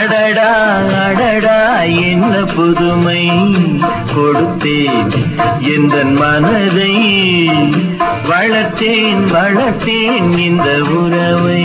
அடடா அடடா என்ன புதுமை கொடுத்தேன் எந்த மனதை வளர்த்தேன் வளர்த்தேன் இந்த உறவை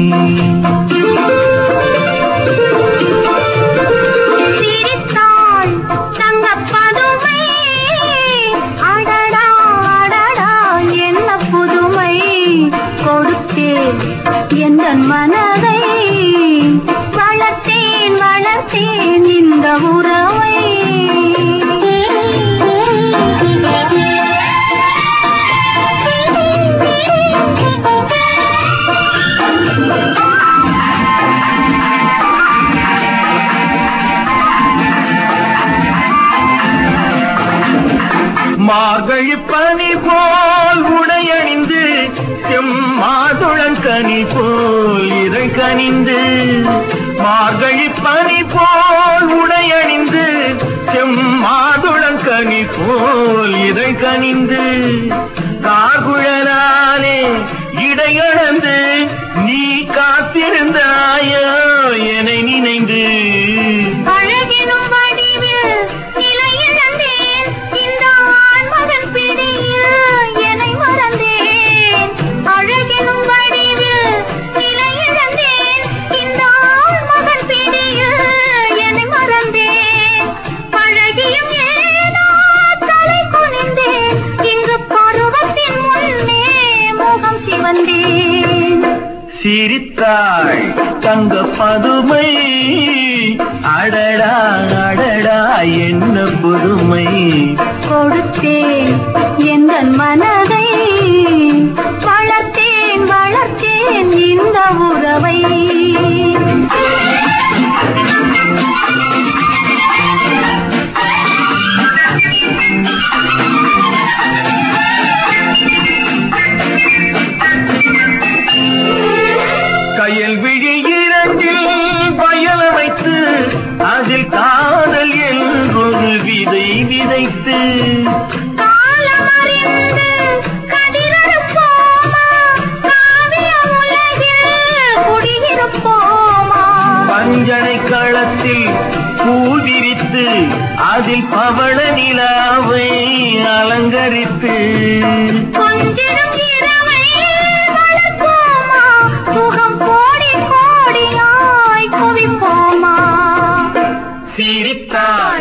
சிரித்தாள் தங்கப் பதுமை. அடடா, அடடா, என்ன புதுமை கொடுத்தேன் எந்தன் மனதை வளர்த்தேன் வளர்த்தேன் இந்த உறவை மார்கழி பனி போல் உடையணிந்து செம்மாதுளங்கனி போல் இறை கனிந்து மார்கழி பனி போல் உடையணிந்து செம்மாதுளங்கனி போல் இறை கனிந்து கார்குழலாலே இடையளந்து நீ காத்திருந்தாயோ என்னை நினைந்து அழகினும் வடிவில் நிலையிழந்தேன் இந்த ஆண்மகன் பிடியில் என்னை மறந்தேன் அழகினும் வடிவில் நிலையிழந்தேன் இந்த ஆண்மகன் பிடியில் என்னை மறந்தேன் பழகியும் ஏனோ தலை குனிந்தேன் இங்கு பருவத்தின் முன்னே முகம் சிவந்தேன் சிரித்தாள் தங்க பதுமை அடடா அடடா என்ன புதுமை கொடுத்தேன் எந்தன் மனதை வளர்த்தேன் வளர்த்தேன் இந்த உறவை கயல் விழி இரண்டில் வயல் அமைத்து அதில் காதல் என்றொரு விதை விதைத்து காலமறிந்து கதிரறுப்போமா காவிய உலகில் குடியிருப்போமா பஞ்சனை களத்தில் பூ விரித்து அதில் பவள நிலாவை அலங்கரித்து கொஞ்சிடும் இரவை வளர்ப்போமா சுகம் கோடி கோடியாய் குவிப்போமா சிரித்தாள்